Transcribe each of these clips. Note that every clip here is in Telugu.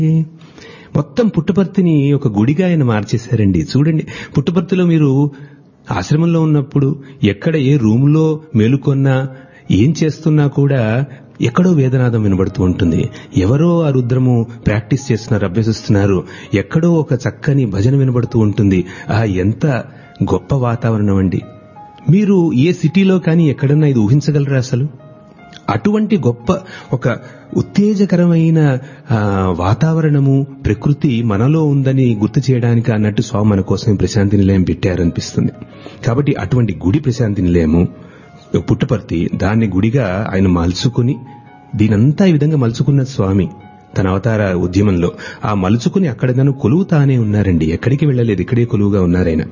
మొత్తం పుట్టపర్తిని ఒక గుడిగా ఆయన మార్చేశారండి చూడండి పుట్టపర్తిలో మీరు ఆశ్రమంలో ఉన్నప్పుడు ఎక్కడ ఏ రూమ్లో మేలుకొన్నా ఏం చేస్తున్నా కూడా ఎక్కడో వేదనాదం వినబడుతూ ఉంటుంది ఎవరో ఆ రుద్రము ప్రాక్టీస్ చేస్తున్నారు అభ్యసిస్తున్నారు ఎక్కడో ఒక చక్కని భజన వినబడుతూ ఉంటుంది ఆ ఎంత గొప్ప వాతావరణం అండి మీరు ఏ సిటీలో కానీ ఎక్కడన్నా ఇది ఊహించగలరా అసలు అటువంటి గొప్ప ఒక ఉత్తేజకరమైన ఆ, వాతావరణము ప్రకృతి మనలో ఉందని గుర్తు చేయడానికి అన్నట్టు స్వామి మన కోసం ప్రశాంతి నిలయం పెట్టారనిపిస్తుంది కాబట్టి అటువంటి గుడి ప్రశాంతి నిలయము పుట్టపర్తి దాన్ని గుడిగా ఆయన మలుచుకుని దీనంతా ఈ విధంగా మలుచుకున్న స్వామి తన అవతార ఉద్యమంలో ఆ మలుచుకుని అక్కడ గాను కొలువుతానే ఉన్నారండి ఎక్కడికి వెళ్ళలేదు ఇక్కడే కొలువుగా ఉన్నారాయన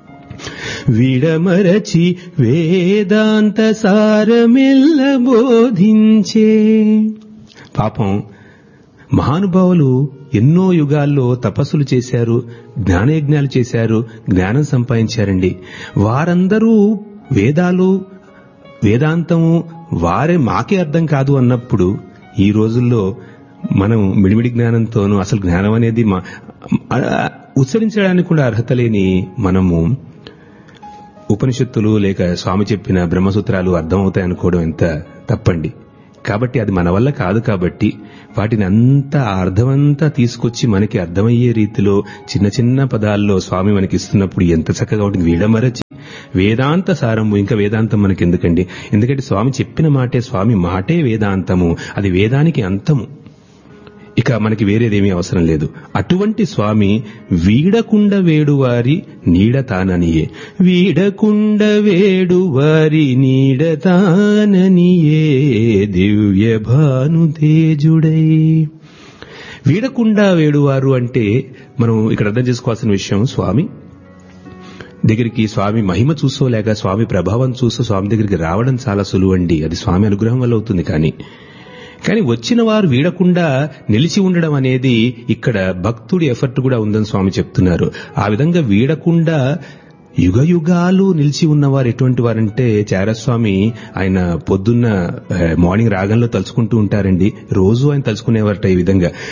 విడమరచి వేదాంత సారమెల్ల బోధించే పాపం మహానుభావులు ఎన్నో యుగాల్లో తపస్సులు చేశారు జ్ఞానయజ్ఞాలు చేశారు జ్ఞానం సంపాదించారండి వారందరూ వేదాలు వేదాంతము వారే మాకే అర్థం కాదు అన్నప్పుడు ఈ రోజుల్లో మనం మిడిమిడి జ్ఞానంతోనూ అసలు జ్ఞానం అనేది మా ఆ, ఉచ్చరించడానికి కూడా అర్హత లేని మనము ఉపనిషత్తులు లేక స్వామి చెప్పిన బ్రహ్మసూత్రాలు అర్థమవుతాయి అనుకోవడం ఎంత తప్పండి కాబట్టి అది మన వల్ల కాదు కాబట్టి వాటిని అంతా ఆ అర్థమంతా తీసుకొచ్చి మనకి అర్థమయ్యే రీతిలో చిన్న చిన్న పదాల్లో స్వామి మనకి ఇస్తున్నప్పుడు ఎంత చక్కగా ఉంటుంది వీడమరచి వేదాంత సారము ఇంకా వేదాంతం మనకి ఎందుకండి ఎందుకంటే స్వామి చెప్పిన మాటే స్వామి మాటే వేదాంతము అది వేదానికి అంతము ఇక మనకి వేరేదేమీ అవసరం లేదు అటువంటి స్వామి వీడకుండ వేడువారి నీడ తాననియే వీడకుండ వేడువారి నీడ తాననియే దివ్య భాను తేజుడై వీడకుండా వేడువారు అంటే మనం ఇక్కడ అర్థం చేసుకోవాల్సిన విషయం స్వామి దగ్గరికి స్వామి మహిమ చూసో లేక స్వామి ప్రభావం చూసో స్వామి దగ్గరికి రావడం చాలా సులువండి అది స్వామి అనుగ్రహం వల్ల అవుతుంది కానీ కానీ వచ్చిన వారు వీడకుండా నిలిచి ఉండడం అనేది ఇక్కడ భక్తుడి ఎఫర్ట్ కూడా ఉందని స్వామి చెప్తున్నారు ఆ విధంగా వీడకుండా యుగ యుగాలు నిలిచి ఉన్నవారు ఎటువంటి వారంటే చారస్వామి ఆయన పొద్దున్న ఆ, మార్నింగ్ రాగంలో తలుచుకుంటూ ఉంటారండి రోజు ఆయన తలుచుకునేవారట ఈ విధంగా